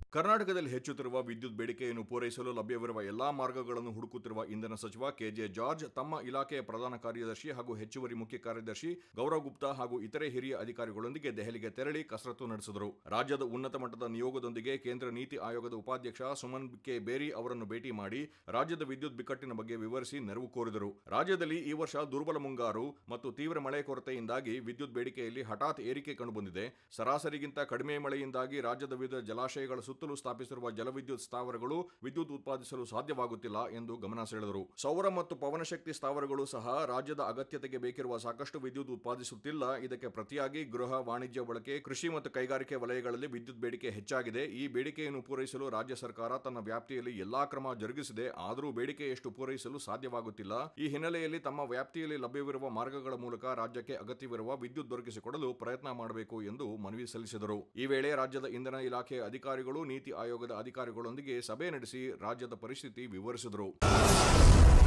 ಕರ್ನಾಟಕದಲ್ಲಿ ಹೆಚ್ಚುತ್ತಿರುವ ವಿದ್ಯುತ್ ಬೇಡಿಕೆಯನ್ನು ಪೂರೈಸಲು ಲಭ್ಯವಿರುವ ಎಲ್ಲಾ ಮಾರ್ಗಗಳನ್ನು ಹುಡುಕುತ್ತಿರುವ ಇಂಧನ ಸಚಿವ ಕೆಜೆ ಜಾರ್ಜ್ ತಮ್ಮ ಇಲಾಖೆಯ ಪ್ರಧಾನ ಕಾರ್ಯದರ್ಶಿ ಹಾಗೂ ಹೆಚ್ಚುವರಿ ಮುಖ್ಯ ಕಾರ್ಯದರ್ಶಿ ಗೌರವ್ ಗುಪ್ತಾ ಹಾಗೂ ಇತರೆ ಹಿರಿಯ ಅಧಿಕಾರಿಗಳೊಂದಿಗೆ ದೆಹಲಿಗೆ ತೆರಳಿ ಕಸರತ್ತು ನಡೆಸಿದರು ರಾಜ್ಯದ ಉನ್ನತ ಮಟ್ಟದ ನಿಯೋಗದೊಂದಿಗೆ ಕೇಂದ್ರ ನೀತಿ ಆಯೋಗದ ಉಪಾಧ್ಯಕ್ಷ ಸುಮನ್ ಕೆ ಬೇರಿ ಅವರನ್ನು ಭೇಟಿ ಮಾಡಿ ರಾಜ್ಯದ ವಿದ್ಯುತ್ ಬಿಕ್ಕಟ್ಟಿನ ಬಗ್ಗೆ ವಿವರಿಸಿ ನೆರವು ಕೋರಿದರು ರಾಜ್ಯದಲ್ಲಿ ಈ ವರ್ಷ ದುರ್ಬಲ ಮುಂಗಾರು ಮತ್ತು ತೀವ್ರ ಮಳೆ ಕೊರತೆಯಿಂದಾಗಿ ವಿದ್ಯುತ್ ಬೇಡಿಕೆಯಲ್ಲಿ ಹಠಾತ್ ಏರಿಕೆ ಕಂಡುಬಂದಿದೆ ಸರಾಸರಿಗಿಂತ ಕಡಿಮೆ ಮಳೆಯಿಂದಾಗಿ ರಾಜ್ಯದ ವಿವಿಧ ಜಲಾಶಯಗಳ ಸುತ್ತಲೂ ಸ್ಥಾಪಿಸಿರುವ ಜಲವಿದ್ಯುತ್ ಸ್ಥಾವರಗಳು ವಿದ್ಯುತ್ ಉತ್ಪಾದಿಸಲು ಸಾಧ್ಯವಾಗುತ್ತಿಲ್ಲ ಎಂದು ಗಮನ ಸೆಳೆದರು ಸೌರ ಮತ್ತು ಪವನಶಕ್ತಿ ಸ್ಥಾವರಗಳು ಸಹ ರಾಜ್ಯದ ಅಗತ್ಯತೆಗೆ ಬೇಕಿರುವ ಸಾಕಷ್ಟು ವಿದ್ಯುತ್ ಉತ್ಪಾದಿಸುತ್ತಿಲ್ಲ ಇದಕ್ಕೆ ಪ್ರತಿಯಾಗಿ ಗೃಹ ವಾಣಿಜ್ಯ ಬಳಕೆ ಕೃಷಿ ಮತ್ತು ಕೈಗಾರಿಕೆ ವಲಯಗಳಲ್ಲಿ ವಿದ್ಯುತ್ ಬೇಡಿಕೆ ಹೆಚ್ಚಾಗಿದೆ ಈ ಬೇಡಿಕೆಯನ್ನು ಪೂರೈಸಲು ರಾಜ್ಯ ಸರ್ಕಾರ ತನ್ನ ವ್ಯಾಪ್ತಿಯಲ್ಲಿ ಎಲ್ಲಾ ಕ್ರಮ ಜರುಗಿಸಿದೆ ಆದರೂ ಬೇಡಿಕೆಯಷ್ಟು ಪೂರೈಸಲು ಸಾಧ್ಯವಾಗುತ್ತಿಲ್ಲ ಈ ಹಿನ್ನೆಲೆಯಲ್ಲಿ ತಮ್ಮ ವ್ಯಾಪ್ತಿಯಲ್ಲಿ ಲಭ್ಯವಿರುವ ಮಾರ್ಗಗಳ ಮೂಲಕ ರಾಜ್ಯಕ್ಕೆ ಅಗತ್ಯವಿರುವ ವಿದ್ಯುತ್ ದೊರಕಿಸಿಕೊಡಲು ಪ್ರಯತ್ನ ಮಾಡಬೇಕು ಎಂದು ಮನವಿ ಸಲ್ಲಿಸಿದರು ಈ ವೇಳೆ ರಾಜ್ಯದ ಇಂಧನ ಇಲಾಖೆಯ ಅಧಿಕಾರಿಗಳು ನೀತಿ ಆಯೋಗದ ಅಧಿಕಾರಿಗಳೊಂದಿಗೆ ಸಭೆ ನಡೆಸಿ ರಾಜ್ಯದ ಪರಿಸ್ಥಿತಿ ವಿವರಿಸಿದರು